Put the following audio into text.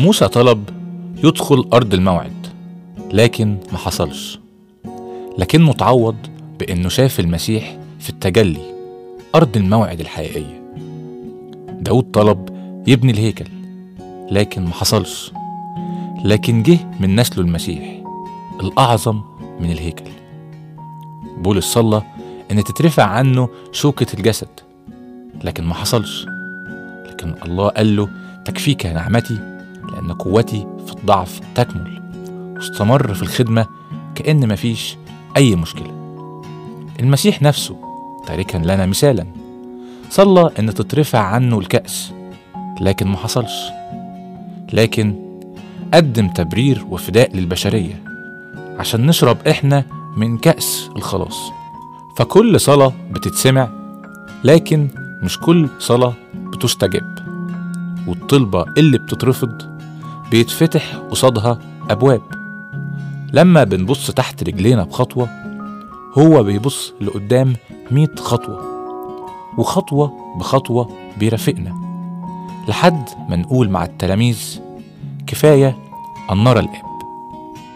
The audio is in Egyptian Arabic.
موسى طلب يدخل أرض الموعد لكن ما حصلش لكنه تعوض بإنه شاف المسيح في التجلي أرض الموعد الحقيقية داود طلب يبني الهيكل لكن ما حصلش لكن جه من نسله المسيح الأعظم من الهيكل بولس صلى إن تترفع عنه شوكة الجسد لكن ما حصلش لكن الله قال له تكفيك نعمتي لأن قوتي في الضعف تكمل واستمر في الخدمة كأن مفيش أي مشكلة المسيح نفسه تاركا لنا مثالا صلى إن تترفع عنه الكأس لكن ما حصلش لكن قدم تبرير وفداء للبشرية عشان نشرب إحنا من كأس الخلاص فكل صلاة بتتسمع لكن مش كل صلاة بتستجاب والطلبة اللي بتترفض بيتفتح قصادها أبواب لما بنبص تحت رجلينا بخطوة هو بيبص لقدام مية خطوة وخطوة بخطوة بيرافقنا لحد ما نقول مع التلاميذ كفاية أن نرى الآب